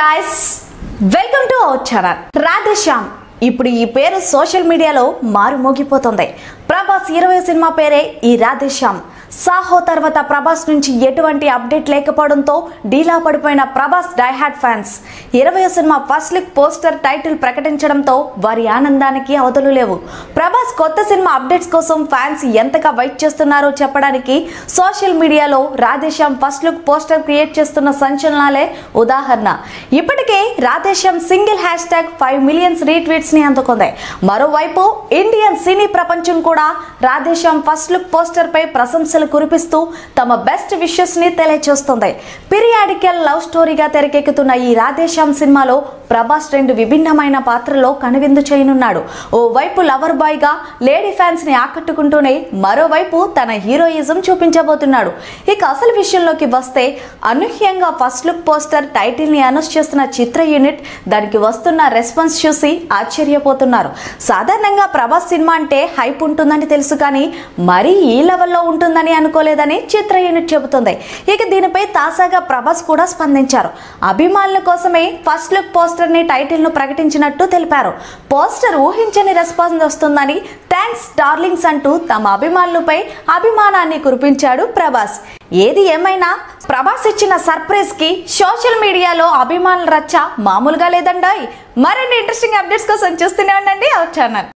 guys welcome to our channel Radheshyam ఇప్పుడు ఈ పేరు సోషల్ మీడియాలో మారుమోగిపోతుంది ప్రభాస్ ఇరవై సినిమా పేరే ఈ రాధేశ్యామ్ సాహో తర్వాత ప్రభాస్ నుంచి ఎటువంటి అప్డేట్ లేకపోవడంతో డీలా పడిపోయిన ప్రభాస్ డైహార్డ్ ఫ్యాన్స్ ఇరవై సినిమా ఫస్ట్ లుక్ పోస్టర్ టైటిల్ ప్రకటించడంతో వారి ఆనందానికి అవధులు లేవు ప్రభాస్ కొత్త సినిమా అప్డేట్స్ కోసం ఫ్యాన్స్ ఎంతగా వెయిట్ చేస్తున్నారో చెప్పడానికి సోషల్ మీడియాలో Radheshyam first look poster create చేస్తున్న సంచలనాలే ఉదాహరణ ఇప్పటికే Radheshyam single hashtag five millions retweets ని అందుకుంది మరోవైపు ఇండియన్ సినీ ప్రపంచం కూడా రాధేశ్యామ్ ఫస్ట్ లుక్ పోస్టర్ పై ప్రశంసలు కురిపిస్తూ తమ బెస్ట్ విషెస్ ని తెలియజేస్తుంది పిరియాడికల్ లవ్ స్టోరీగా తెరకెక్కుతున్న ఈ రాధేశ్యామ్ సినిమాలో ప్రభాస్ రెండు విభిన్నమైన పాత్రలో కనువిందు చేయనున్నాడు ఓ వైపు లవర్ బాయ్ గా లేడీ ఫ్యాన్స్ ని ఆకట్టుకుంటూనే మరోవైపు తన హీరోయిజం చూపించబోతున్నాడు ఇక అసలు విషయంలోకి వస్తే అనూహ్యంగా ఫస్ట్ లుక్ పోస్టర్ టైటిల్ ని అనౌన్స్ చేస్తున్న చిత్ర యూనిట్ దానికి వస్తున్న రెస్పాన్స్ చూసి ఆశ్చర్యపోతున్నారు సాధారణంగా ప్రభాస్ సినిమా అంటే హైప్ ఉంటుందని తెలుసు కానీ మరీ ఈ లెవెల్లో ఉంటుందని అనుకోలేదని చిత్ర యూనిట్ చెబుతుంది ఇక దీనిపై తాజాగా ప్రభాస్ కూడా స్పందించారు అభిమానుల కోసమే ఫస్ట్ లుక్ పోస్టర్ ని టైటిల్ ను ప్రకటించినట్టు తెలిపారు పోస్టర్ ఊహించని రెస్పాన్స్ వస్తుందని థ్యాంక్స్ డార్లింగ్స్ అంటూ తమ అభిమానులపై అభిమానాన్ని కురిపించాడు ప్రభాస్ ఏది ఏమైనా ప్రభాస్ ఇచ్చిన సర్ప్రైజ్ కి సోషల్ మీడియాలో అభిమానుల రచ్చ మామూలుగా లేదండాయ్ మరిన్ని ఇంట్రెస్టింగ్ అప్డేట్స్ కోసం చూస్తూనే ఉండండి అవర్ ఛానల్